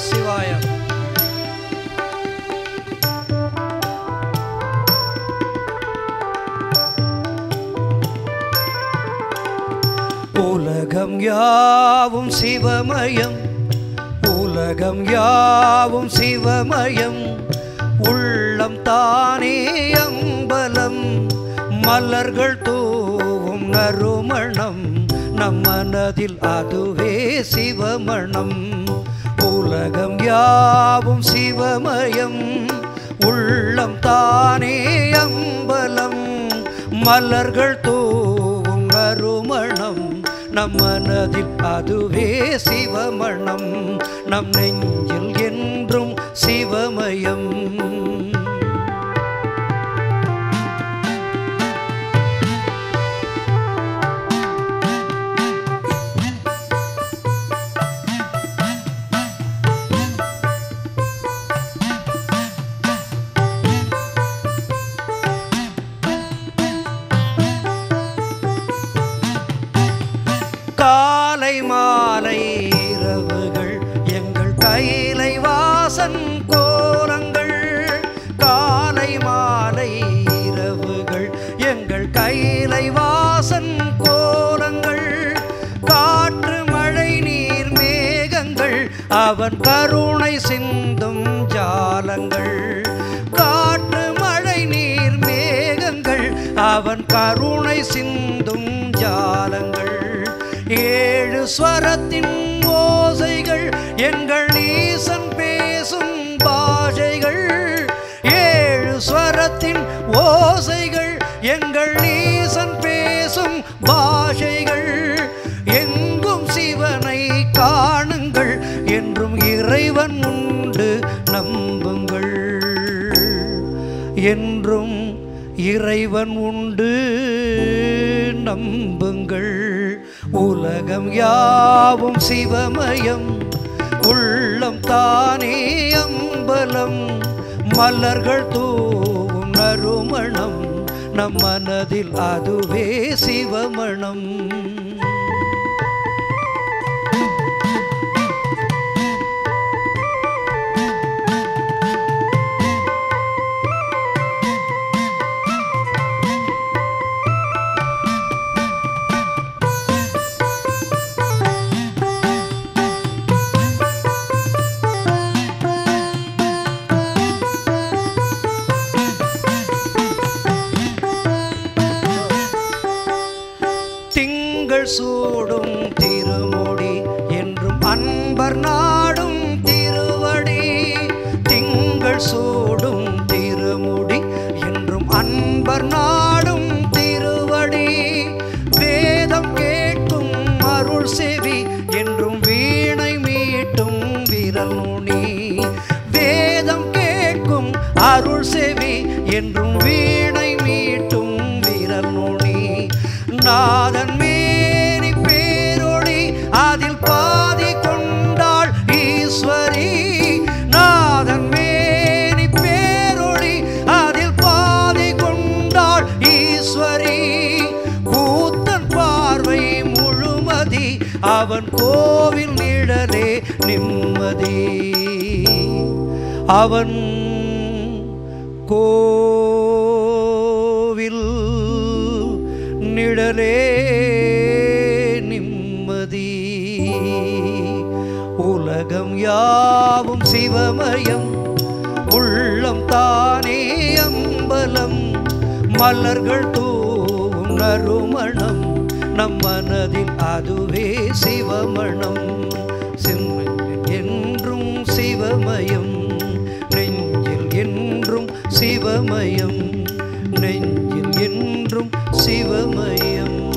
சிவாய உலகம் யாவும் சிவமயம் உலகம் யாவும் சிவமயம் உள்ளம் தானே அம்பலம் மலர்கள் தூவும் நறுமணம் நம் மனதில் அதுவே சிவமணம் உலகம் யாவும் சிவமயம் உள்ளம் தானே அம்பலம் மலர்கள் தூவும் நறுமணம் நம் மனதில் அதுவே சிவமணம் நம் நெஞ்சில் என்றும் சிவமயம் காலை மாலை இரவுகள் எங்கள் கையிலை வாசன் கோலங்கள் காலை மாலை இரவுகள் எங்கள் கையிலை வாசன் கோலங்கள் காற்று மழை நீர் மேகங்கள் அவன் கருணை சிந்தும் ஜாலங்கள் காற்று மழை நீர் மேகங்கள் அவன் கருணை சிந்தும் ஜாலங்கள் ஏழு ஸ்வரத்தின் ஓசைகள் எங்கள் ஈசன் பேசும் பாஷைகள் ஏழு ஸ்வரத்தின் ஓசைகள் எங்கள் ஈசன் பேசும் பாஷைகள் எங்கும் சிவனை காணுங்கள் என்றும் இறைவன் உண்டு நம்புங்கள் என்றும் இறைவன் உண்டு நம்புங்கள் உலகம் யாவும் சிவமயம் உள்ளம் தானே அம்பலம் மலர்கள் தூவும் நறுமணம் நம் மனதில் அதுவே சிவமணம் திங்கள் சூடும் திருமுடி என்றும் அன்பர் நாடும் திருவடி திங்கள் சூடும் திருமுடி என்றும் அன்பர் நாடும் திருவடி வேதம் கேட்கும் அருள் செவி என்றும் வீணை மீட்டும் விரல் நுனி வேதம் கேட்கும் அருள் செவி என்றும் வீணை மீட்டும் விரல் நுனி நாதன் மேனி பேரொளி அதில் பாதி கொண்டாள் ஈஸ்வரி நாதன் மேனி பேரொளி அதில் பாதி கொண்டாள் ஈஸ்வரி கூத்தன் பார்வை முழுமதி அவன் கோவில் நிழலே நிம்மதி அவன் கோவில் நிழலே நிம்மதி உலகம் யாவும் சிவமயம் உள்ளம் தானே அம்பலம் மலர்கள் தூவும் நறுமணம் நம் மனதில் அதுவே சிவமணம் சிம்மத்தில் என்றும் சிவமயம் நெஞ்சில் என்றும் சிவமயம் நெஞ்சில் என்றும் சிவமயம்